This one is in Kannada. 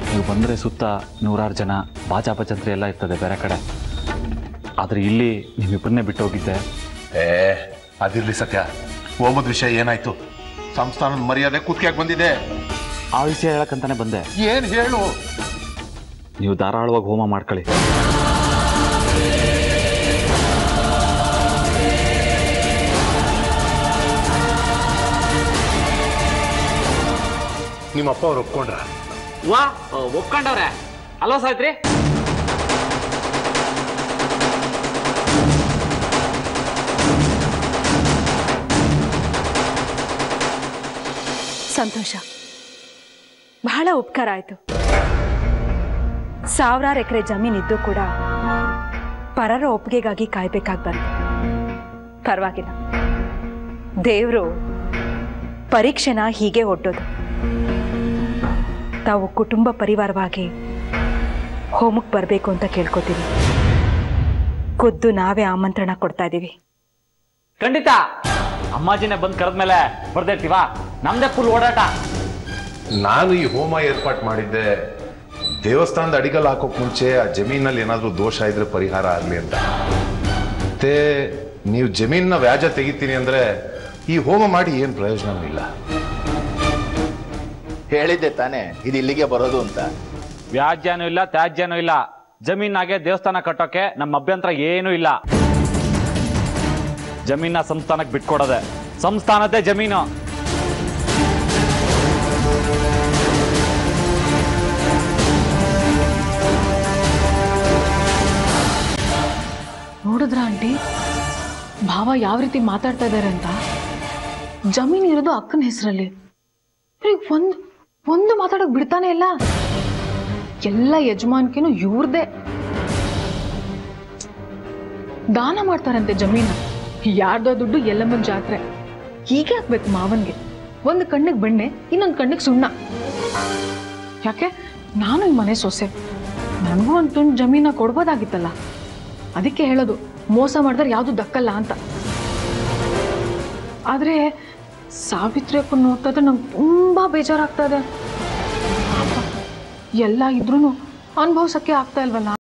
ನೀವು ಬಂದರೆ ಸುತ್ತ ನೂರಾರು ಜನ ಬಾಜಾ ಭಜಂತ್ರಿ ಎಲ್ಲ ಇರ್ತದೆ ಬೇರೆ ಕಡೆ ಆದರೆ ಇಲ್ಲಿ ನೀವಿಬ್ಬರನ್ನೇ ಬಿಟ್ಟು ಹೋಗಿದ್ದೆ ಏ ಅದಿರ್ಲಿ ಸತ್ಯ ಹೋಮದ ವಿಷಯ ಏನಾಯ್ತು ಸಂಸ್ಥಾನದ ಮರ್ಯಾದೆ ಕುತ್ತಿಗೆ ಬಂದಿದೆ ಆ ವಿಷಯ ಹೇಳಕ್ಕಂತಾನೆ ಬಂದೆ ಏನ್ ಹೇಳು ನೀವು ಧಾರಾಳವಾಗಿ ಹೋಮ ಮಾಡ್ಕೊಳ್ಳಿ ನಿಮ್ಮಪ್ಪ ಅವ್ರು ಒಪ್ಕೊಂಡ್ರ ವಾ ಒಪ್ಕೊಂಡವ್ರೆ ಅಲ್ವಾ ಸಾಯ್ತ್ರಿ ಸಂತೋಷ ಬಹಳ ಉಪಕಾರ ಆಯಿತು ಸಾವಿರಾರು ಎಕರೆ ಜಮೀನಿದ್ದು ಕೂಡ ಪರರ ಒಪ್ಪಿಗೆಗಾಗಿ ಕಾಯ್ಬೇಕಾಗಿ ಬಂತು ಪರವಾಗಿಲ್ಲ ದೇವರು ಪರೀಕ್ಷೆನ ಹೀಗೆ ಒಡ್ಡೋದು ತಾವು ಕುಟುಂಬ ಪರಿವಾರವಾಗಿ ಹೋಮಕ್ಕೆ ಬರಬೇಕು ಅಂತ ಕೇಳ್ಕೊತೀವಿ ಖುದ್ದು ನಾವೇ ಆಮಂತ್ರಣ ಕೊಡ್ತಾ ಇದ್ದೀವಿ ಖಂಡಿತ ಅಮ್ಮಾಜಿನೇ ಬಂದು ಕರೆದ್ಮೇಲೆ ಬರ್ದಿರ್ತೀವಾ ನಮ್ದೇ ಫುಲ್ ಓಡಾಟ ನಾನು ಈ ಹೋಮ ಏರ್ಪಾಟ್ ಮಾಡಿದ್ದೆ ದೇವಸ್ಥಾನದ ಅಡಿಗಲ್ ಹಾಕೋಕ್ ಮುಂಚೆ ಆ ಜಮೀನಲ್ಲಿ ಏನಾದ್ರೂ ದೋಷ ಇದ್ರೆ ಪರಿಹಾರ ಆಗ್ಲಿ ಅಂತ ಮತ್ತೆ ನೀವು ಜಮೀನ ವ್ಯಾಜ ತೆಗಿತೀನಿ ಅಂದ್ರೆ ಈ ಹೋಮ ಮಾಡಿ ಏನ್ ಪ್ರಯೋಜನವೂ ಇಲ್ಲ ಹೇಳಿದ್ದೆ ತಾನೇ ಇದು ಇಲ್ಲಿಗೆ ಬರೋದು ಅಂತ ವ್ಯಾಜ್ಯನೂ ಇಲ್ಲ ತ್ಯಾಜ್ಯನೂ ಇಲ್ಲ ಜಮೀನಾಗೆ ದೇವಸ್ಥಾನ ಕಟ್ಟೋಕೆ ನಮ್ಮ ಅಭ್ಯಂತರ ಏನೂ ಇಲ್ಲ ಜಮೀನ ಸಂಸ್ಥಾನಕ್ಕೆ ಬಿಟ್ಕೊಡೋದೆ ಸಂಸ್ಥಾನದ್ದೇ ಜಮೀನು ನೋಡಿದ್ರ ಆಂಟಿ ಭಾವ ಯಾವ ರೀತಿ ಮಾತಾಡ್ತಾ ಇದ್ದಾರೆ ಅಂತ ಜಮೀನ್ ಇರೋದು ಅಕ್ಕನ ಹೆಸರಲ್ಲಿ ಒಂದು ಒಂದು ಮಾತಾಡಕ್ ಬಿಡ್ತಾನೆ ಇಲ್ಲ ಎಲ್ಲ ಯಜಮಾನ್ಕಿನೂ ಇವ್ರದೇ ದಾನ ಮಾಡ್ತಾರಂತೆ ಜಮೀನ ಯಾರ್ದೋ ದುಡ್ಡು ಎಲ್ಲಮ್ಮನ ಜಾತ್ರೆ ಹೀಗೆ ಹಾಕ್ಬೇಕು ಮಾವನ್ಗೆ ಒಂದು ಕಣ್ಣಿಗೆ ಬೆಣ್ಣೆ ಇನ್ನೊಂದು ಕಣ್ಣಿಗೆ ಸುಣ್ಣ ಯಾಕೆ ನಾನು ಈ ಮನೆ ಸೊಸೆ ನನಗೂ ಒಂದು ತುಂಡು ಜಮೀನ ಕೊಡ್ಬೋದಾಗಿತ್ತಲ್ಲ ಅದಕ್ಕೆ ಹೇಳೋದು ಮೋಸ ಮಾಡಿದ್ರೆ ಯಾವುದು ದಕ್ಕಲ್ಲ ಅಂತ ಆದರೆ ಸಾವಿತ್ರಿ ಅಕ್ಕ ನೋಡ್ತಾ ಇದ್ರೆ ನಂಗೆ ತುಂಬ ಬೇಜಾರಾಗ್ತಾ ಇದೆ ಪಾಪ, ಎಲ್ಲ ಇದ್ರೂ ಅನುಭವಿಸೋಕ್ಕೆ ಆಗ್ತಾ ಇಲ್ವಲ್ಲ